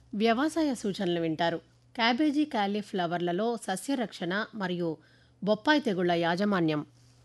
వ్యవసాయ సూచనలు వింటారు క్యాబేజీ క్యాలీఫ్లవర్లలో సస్యరక్షణ మరియు బొప్పాయి తెగుళ్ల యాజమాన్యం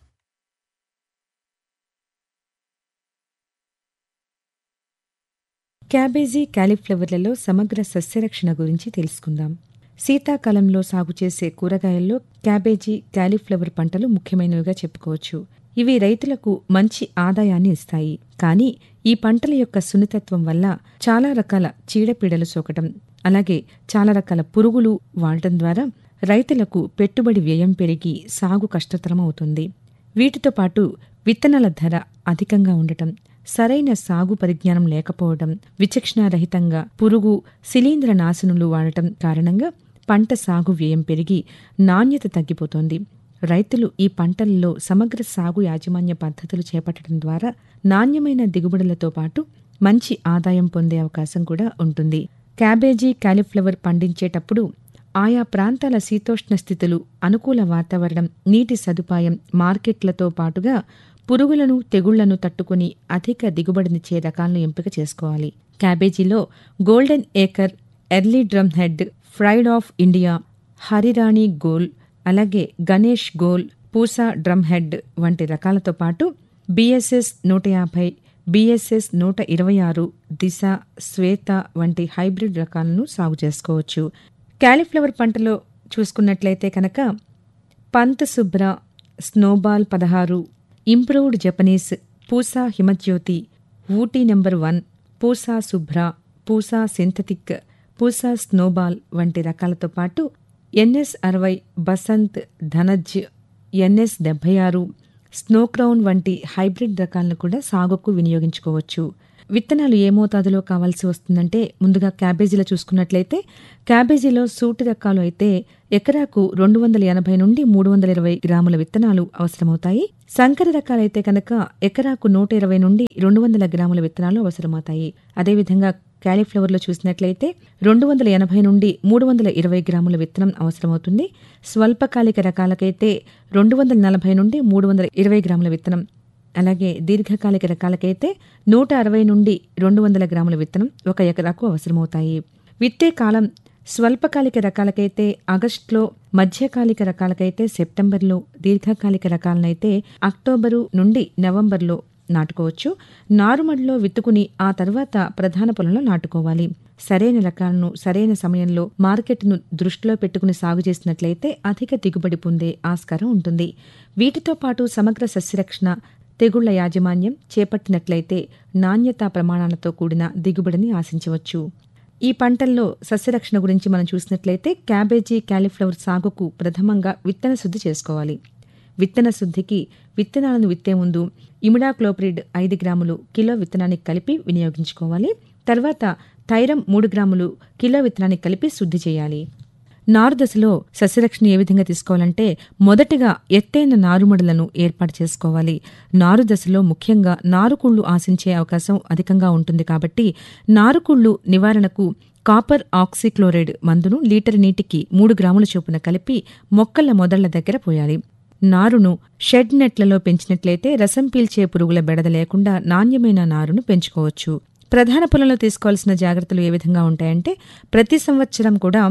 క్యాబేజీ కాలీఫ్లవర్లలో సమగ్ర సస్యరక్షణ గురించి తెలుసుకుందాం శీతాకాలంలో సాగు చేసే కూరగాయల్లో క్యాబేజీ కాలీఫ్లవర్ పంటలు ముఖ్యమైనవిగా చెప్పుకోవచ్చు ఇవి రైతులకు మంచి ఆదాయాన్ని ఇస్తాయి కానీ ఈ పంటల యొక్క సున్నితత్వం వల్ల చాలా రకాల చీడపీడలు సోకటం అలాగే చాలా రకాల పురుగులు వాడటం ద్వారా రైతులకు పెట్టుబడి వ్యయం పెరిగి సాగు కష్టతరం అవుతుంది వీటితో పాటు విత్తనాల ధర అధికంగా ఉండటం సరైన సాగు పరిజ్ఞానం లేకపోవడం విచక్షణారహితంగా పురుగు శిలీంద్ర నాశనులు వాడటం కారణంగా పంట సాగు వ్యయం పెరిగి నాణ్యత తగ్గిపోతోంది రైతులు ఈ పంటలలో సమగ్ర సాగు యాజమాన్య పద్ధతులు చేపట్టడం ద్వారా నాణ్యమైన దిగుబడులతో పాటు మంచి ఆదాయం పొందే అవకాశం కూడా ఉంటుంది క్యాబేజీ కాలీఫ్లవర్ పండించేటప్పుడు ఆయా ప్రాంతాల శీతోష్ణ స్థితులు అనుకూల వాతావరణం నీటి సదుపాయం మార్కెట్లతో పాటుగా పురుగులను తెగుళ్లను తట్టుకుని అధిక దిగుబడినిచ్చే రకాలను ఎంపిక చేసుకోవాలి క్యాబేజీలో golden acre early drum head pride of India Harirani గోల్ అలాగే గణేష్ గోల్ పూసా డ్రమ్ హెడ్ వంటి రకాలతో పాటు బీఎస్ఎస్ నూట యాభై బీఎస్ఎస్ నూట ఇరవై ఆరు దిశ శ్వేత వంటి హైబ్రిడ్ రకాలను సాగు చేసుకోవచ్చు క్యాలీఫ్లవర్ పంటలో చూసుకున్నట్లయితే కనుక పంత్ శుభ్ర స్నోబాల్ పదహారు improved Japanese Pusa Himjyoti Ooty number one Pusa Shubhra Pusa synthetic Pusa snowball వంటి రకాలతో పాటు ఎన్ఎస్ అరవై బసంత్ ధనజ్ ఎన్ఎస్ డెబ్బై ఆరు స్నోక్రౌన్ వంటి హైబ్రిడ్ రకాలను కూడా సాగుకు వినియోగించుకోవచ్చు విత్తనాలు ఏ మోతాదులో కావాల్సి వస్తుందంటే ముందుగా క్యాబేజీలో చూసుకున్నట్లయితే క్యాబేజీలో సూటి రకాలు అయితే ఎకరాకు రెండు వందల ఎనభై నుండి మూడు వందల ఇరవై గ్రాముల విత్తనాలు అవసరమవుతాయి సంకర రకాలైతే కనుక ఎకరాకు నూట ఇరవై నుండి రెండు వందల గ్రాముల విత్తనాలు అవసరమవుతాయి అదేవిధంగా క్యాలీఫ్లవర్లో చూసినట్లయితే రెండు వందల ఎనభై నుండి మూడు వందల ఇరవై గ్రాముల విత్తనం అవసరమవుతుంది స్వల్పకాలిక రకాలకైతే రెండు వందల నలభై నుండి మూడు వందల ఇరవై గ్రాముల విత్తనం అలాగే దీర్ఘకాలిక రకాలకైతే నూట అరవై నుండి రెండు వందల గ్రాముల విత్తనం ఒక ఎకరాకు అవసరమవుతాయి విత్తే కాలం స్వల్పకాలిక రకాలకైతే ఆగస్టులో మధ్యకాలిక రకాలకైతే సెప్టెంబర్లో దీర్ఘకాలిక రకాలనైతే అక్టోబరు నుండి నవంబర్లో నాటుకోవచ్చు నారుమడిలో విత్తుకుని ఆ తర్వాత ప్రధాన పొలంలో నాటుకోవాలి సరైన రకాలను సరైన సమయంలో మార్కెట్ను దృష్టిలో పెట్టుకుని సాగు చేసినట్లయితే అధిక దిగుబడి పొందే ఆస్కారం ఉంటుంది వీటితో పాటు సమగ్ర సస్యరక్షణ తెగుళ్ల యాజమాన్యం చేపట్టినట్లయితే నాణ్యతా ప్రమాణాలతో కూడిన దిగుబడిని ఆశించవచ్చు ఈ పంటల్లో సస్యరక్షణ గురించి మనం చూసినట్లయితే క్యాబేజీ క్యాలీఫ్లవర్ సాగుకు ప్రథమంగా విత్తన శుద్ధి చేసుకోవాలి విత్తన శుద్ధికి విత్తనాలను విత్తే ముందు ఇమిడాక్లోప్రిడ్ ఐదు గ్రాములు కిలో విత్తనానికి కలిపి వినియోగించుకోవాలి తర్వాత థైరం మూడు గ్రాములు కిలో విత్తనానికి కలిపి శుద్ధి చేయాలి నారు దశలో సస్యరక్షణ ఏ విధంగా తీసుకోవాలంటే మొదటగా ఎత్తైన నారుమడులను ఏర్పాటు చేసుకోవాలి నారు దశలో ముఖ్యంగా నారుకుళ్ళు ఆశించే అవకాశం అధికంగా ఉంటుంది కాబట్టి నారుకుళ్ళు నివారణకు కాపర్ ఆక్సిక్లోరైడ్ మందును లీటర్ నీటికి మూడు గ్రాముల చొప్పున కలిపి మొక్కల మొదళ్ల దగ్గర పోయాలి నారును షెడ్ నెట్లలో పెంచినట్లయితే రసం పీల్చే పురుగుల బెడద లేకుండా నాణ్యమైన నారును పెంచుకోవచ్చు ప్రధాన పొలంలో తీసుకోవాల్సిన జాగ్రత్తలు ఏ విధంగా ఉంటాయంటే ప్రతి సంవత్సరం కూడా